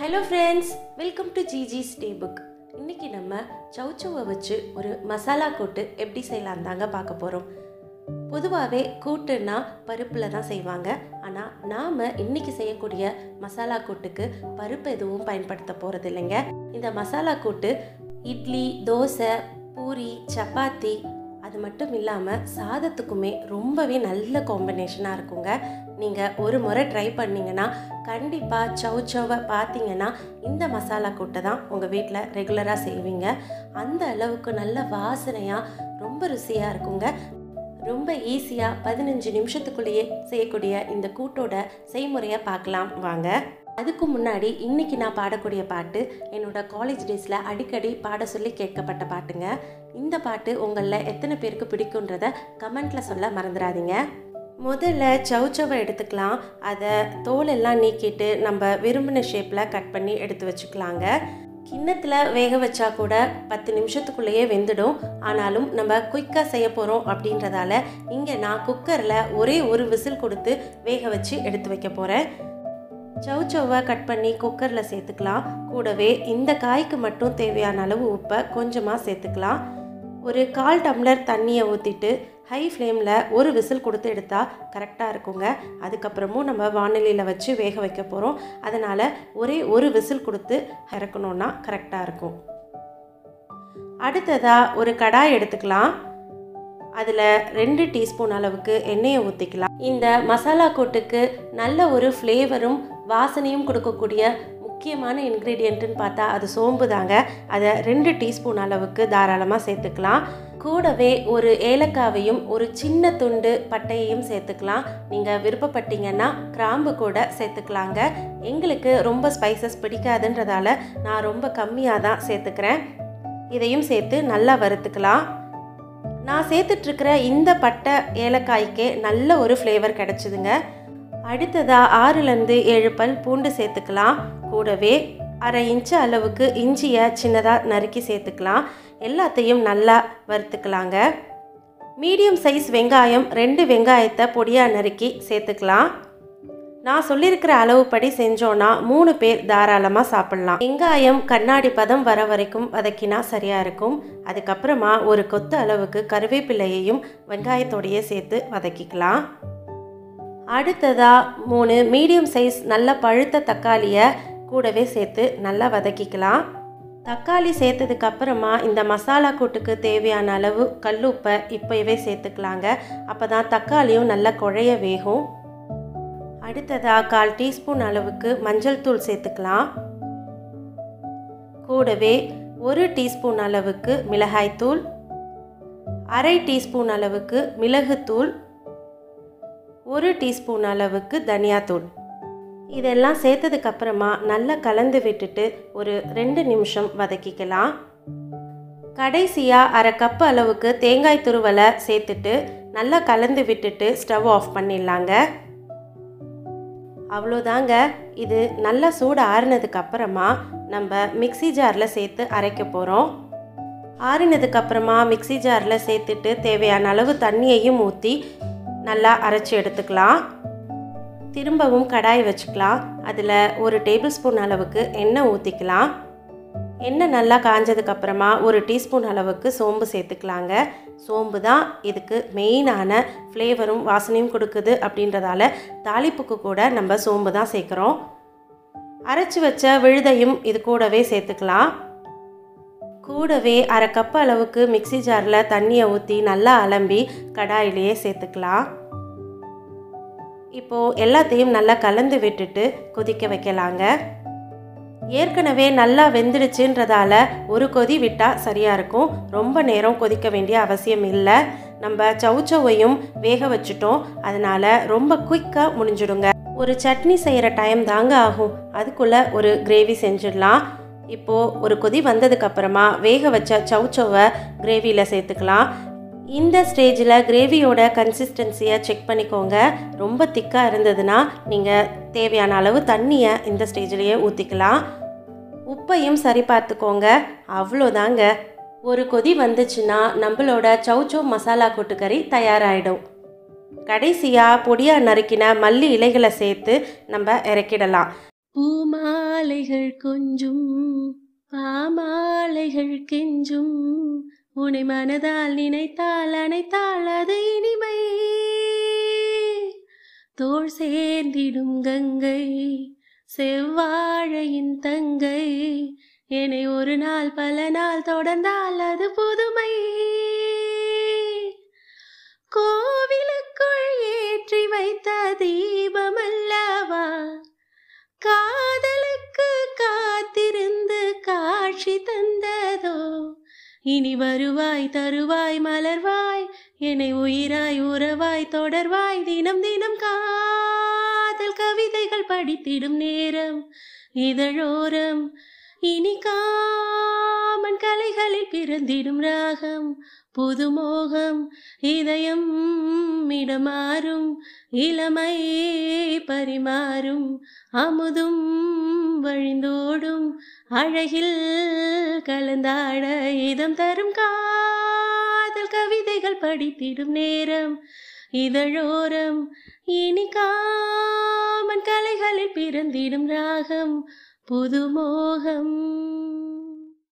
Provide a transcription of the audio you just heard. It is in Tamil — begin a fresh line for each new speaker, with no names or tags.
ஹலோ ஃப்ரெண்ட்ஸ் வெல்கம் டு ஜிஜிஸ் டே புக் இன்றைக்கி நம்ம சவுச்சவை வச்சு ஒரு மசாலா கூட்டு எப்படி செய்யலாம் தாங்க பார்க்க போகிறோம் பொதுவாகவே கூட்டுன்னா பருப்பில் தான் செய்வாங்க ஆனால் நாம் இன்றைக்கி செய்யக்கூடிய மசாலா கூட்டுக்கு பருப்பு எதுவும் பயன்படுத்த போகிறது இல்லைங்க இந்த மசாலா கூட்டு இட்லி தோசை பூரி சப்பாத்தி அது மட்டும் இல்லாமல் சாதத்துக்குமே ரொம்பவே நல்ல காம்பினேஷனாக இருக்குங்க நீங்கள் ஒரு முறை ட்ரை பண்ணிங்கன்னா கண்டிப்பாக சவுச்சவை பார்த்தீங்கன்னா இந்த மசாலா கூட்டை தான் உங்கள் வீட்டில் ரெகுலராக செய்வீங்க அந்த அளவுக்கு நல்ல வாசனையாக ரொம்ப ருசியாக இருக்குங்க ரொம்ப ஈஸியாக பதினஞ்சு நிமிஷத்துக்குள்ளேயே செய்யக்கூடிய இந்த கூட்டோட செய்முறையை பார்க்கலாம் வாங்க அதுக்கு முன்னாடி இன்னைக்கு நான் பாடக்கூடிய பாட்டு என்னோட காலேஜ் டேஸில் அடிக்கடி பாட சொல்லி கேட்கப்பட்ட பாட்டுங்க இந்த பாட்டு உங்களில் எத்தனை பேருக்கு பிடிக்குன்றத கமெண்ட்டில் சொல்ல மறந்துடாதீங்க முதல்ல சவுச்சவை எடுத்துக்கலாம் அதை தோலெல்லாம் நீக்கிட்டு நம்ம விரும்பின ஷேப்பில் கட் பண்ணி எடுத்து வச்சுக்கலாங்க கிண்ணத்தில் வேக வச்சா கூட பத்து நிமிஷத்துக்குள்ளேயே வெந்துடும் ஆனாலும் நம்ம குயிக்காக செய்ய போகிறோம் அப்படின்றதால இங்கே நான் குக்கரில் ஒரே ஒரு விசில் கொடுத்து வேக வச்சு எடுத்து வைக்க போகிறேன் சவுச்சவை கட் பண்ணி குக்கரில் சேர்த்துக்கலாம் கூடவே இந்த காய்க்கு மட்டும் தேவையான அளவு உப்பை கொஞ்சமாக சேர்த்துக்கலாம் ஒரு கால் டம்ளர் தண்ணியை ஊற்றிட்டு ஹை ஃப்ளேமில் ஒரு விசில் கொடுத்து எடுத்தால் கரெக்டாக இருக்குங்க அதுக்கப்புறமும் நம்ம வானிலையில் வச்சு வேக வைக்க போகிறோம் அதனால் ஒரே ஒரு விசில் கொடுத்து இறக்கணுன்னா கரெக்டாக இருக்கும் அடுத்ததாக ஒரு கடாய் எடுத்துக்கலாம் அதில் ரெண்டு டீஸ்பூன் அளவுக்கு எண்ணெயை ஊற்றிக்கலாம் இந்த மசாலா கூட்டுக்கு நல்ல ஒரு ஃப்ளேவரும் வாசனையும் கொடுக்கக்கூடிய முக்கியமான இன்க்ரீடியண்ட்டுன்னு பார்த்தா அது சோம்பு தாங்க அதை ரெண்டு டீஸ்பூன் அளவுக்கு தாராளமாக சேர்த்துக்கலாம் கூடவே ஒரு ஏலக்காவையும் ஒரு சின்ன துண்டு பட்டையையும் சேர்த்துக்கலாம் நீங்கள் விருப்பப்பட்டீங்கன்னா கிராம்பு கூட சேர்த்துக்கலாங்க எங்களுக்கு ரொம்ப ஸ்பைசஸ் பிடிக்காதுன்றதால நான் ரொம்ப கம்மியாக தான் சேர்த்துக்கிறேன் இதையும் சேர்த்து நல்லா வறுத்துக்கலாம் நான் சேர்த்துட்ருக்கிற இந்த பட்டை ஏலக்காய்க்கே நல்ல ஒரு ஃப்ளேவர் கிடச்சிதுங்க அடுத்ததாக ஆறுலேருந்து ஏழு பல் பூண்டு சேர்த்துக்கலாம் கூடவே அரை இன்ச்சு அளவுக்கு இஞ்சியை சின்னதாக நறுக்கி சேர்த்துக்கலாம் எல்லாத்தையும் நல்லா வறுத்துக்கலாங்க மீடியம் சைஸ் வெங்காயம் ரெண்டு வெங்காயத்தை பொடியாக நறுக்கி சேர்த்துக்கலாம் நான் சொல்லியிருக்கிற அளவுப்படி செஞ்சோன்னா மூணு பேர் தாராளமாக சாப்பிட்லாம் வெங்காயம் கண்ணாடி பதம் வர வரைக்கும் வதக்கினா சரியாக இருக்கும் அதுக்கப்புறமா ஒரு கொத்து அளவுக்கு கருவேப்பிலையையும் வெங்காயத்தோடையே சேர்த்து வதக்கிக்கலாம் அடுத்ததாக மூணு மீடியம் சைஸ் நல்ல பழுத்த தக்காளியை கூடவே சேர்த்து நல்லா வதக்கிக்கலாம் தக்காளி சேர்த்ததுக்கு அப்புறமா இந்த மசாலா கூட்டுக்கு தேவையான அளவு கல்லுப்பை இப்போவே சேர்த்துக்கலாங்க அப்போ தான் தக்காளியும் நல்லா குழைய வேகும் அடுத்ததாக கால் டீஸ்பூன் அளவுக்கு மஞ்சள் தூள் சேர்த்துக்கலாம் கூடவே ஒரு டீஸ்பூன் அளவுக்கு மிளகாய்த்தூள் அரை டீஸ்பூன் அளவுக்கு மிளகுத்தூள் ஒரு டீஸ்பூன் அளவுக்கு தனியாத்தூள் இதெல்லாம் சேர்த்ததுக்கு அப்புறமா நல்லா கலந்து விட்டுட்டு ஒரு ரெண்டு நிமிஷம் வதக்கிக்கலாம் கடைசியாக அரை கப் அளவுக்கு தேங்காய் துருவலை சேர்த்துட்டு நல்லா கலந்து விட்டுட்டு ஸ்டவ் ஆஃப் பண்ணிடலாங்க அவ்வளோதாங்க இது நல்லா சூடு ஆறுனதுக்கு அப்புறமா நம்ம மிக்சி ஜாரில் சேர்த்து அரைக்க போகிறோம் ஆறினதுக்கு அப்புறமா மிக்சி ஜாரில் சேர்த்துட்டு தேவையான அளவு தண்ணியையும் ஊற்றி நல்லா அரைச்சி எடுத்துக்கலாம் திரும்பவும் கடாய் வச்சுக்கலாம் அதில் ஒரு டேபிள் ஸ்பூன் அளவுக்கு எண்ணெய் ஊற்றிக்கலாம் எண்ணெய் நல்லா காஞ்சதுக்கப்புறமா ஒரு டீஸ்பூன் அளவுக்கு சோம்பு சேர்த்துக்கலாங்க சோம்பு தான் இதுக்கு மெயினான ஃப்ளேவரும் வாசனையும் கொடுக்குது அப்படின்றதால தாளிப்புக்கு கூட நம்ம சோம்பு தான் சேர்க்குறோம் அரைச்சி வச்ச விழுதையும் இது கூடவே சேர்த்துக்கலாம் கூடவே அரை கப் அளவுக்கு மிக்சி ஜாரில் தண்ணியை ஊற்றி நல்லா அலம்பி கடாயிலேயே சேர்த்துக்கலாம் இப்போது எல்லாத்தையும் நல்லா கலந்து விட்டுட்டு கொதிக்க வைக்கலாங்க ஏற்கனவே நல்லா வெந்துடுச்சுன்றதால ஒரு கொதி விட்டால் சரியாக இருக்கும் ரொம்ப நேரம் கொதிக்க வேண்டிய அவசியம் இல்லை நம்ம சவுச்சவையும் வேக வச்சுட்டோம் அதனால் ரொம்ப குயிக்காக முடிஞ்சிடுங்க ஒரு சட்னி செய்கிற டைம் தாங்க ஆகும் அதுக்குள்ளே ஒரு கிரேவி செஞ்சிடலாம் இப்போது ஒரு கொதி வந்ததுக்கப்புறமா வேக வச்ச சவுச்சவை கிரேவியில் சேர்த்துக்கலாம் இந்த ஸ்டேஜில் கிரேவியோட கன்சிஸ்டன்சியை செக் பண்ணிக்கோங்க ரொம்ப திக்காக இருந்ததுன்னா நீங்கள் தேவையான அளவு தண்ணியை இந்த ஸ்டேஜ்லேயே ஊற்றிக்கலாம் உப்பையும் சரி பார்த்துக்கோங்க அவ்வளோதாங்க ஒரு கொதி வந்துச்சுன்னா நம்மளோட சவுச்சோ மசாலா கூட்டுக்கறி தயாராகிடும் கடைசியாக பொடியாக நறுக்கின மல்லி இலைகளை சேர்த்து நம்ம இறக்கிடலாம் பூமாலைகள் கொஞ்சும் பாமாலைகள் கெஞ்சும் உன்னை மனதால் நினைத்தால் அனைத்தால் அது இனிமை தோள் சேர்ந்திடும் கங்கை செவ்வாழையின் தங்கை என்னை ஒரு நாள் பல நாள் தொடர்ந்தால் அது புதுமை கோவிலுக்குள் ஏற்றி வைத்த தீபம் அல்லவா காதலுக்கு காத்திருந்து காட்சி தந்ததோ இனி வருவாய் தருவாய் மலர்வாய் என்னை உயிராய் உறவாய் தொடர்வாய் தினம் தினம் காதல் கவிதைகள் படித்திடும் நேரம் இதழோரம் இனி காமன் கலைகளில் பிறந்திடும் ராகம் புதுமோகம் இதயம் இடமாறும் இளமை பரிமாறும் அமுதும் வழிந்தோடும் அழகில் கலந்தாட இதம் தரும் காதல் கவிதைகள் படித்திடும் நேரம் இதழோரம் இனி காமன் கலைகளில் பிறந்திடும் ராகம் புதுமோகம்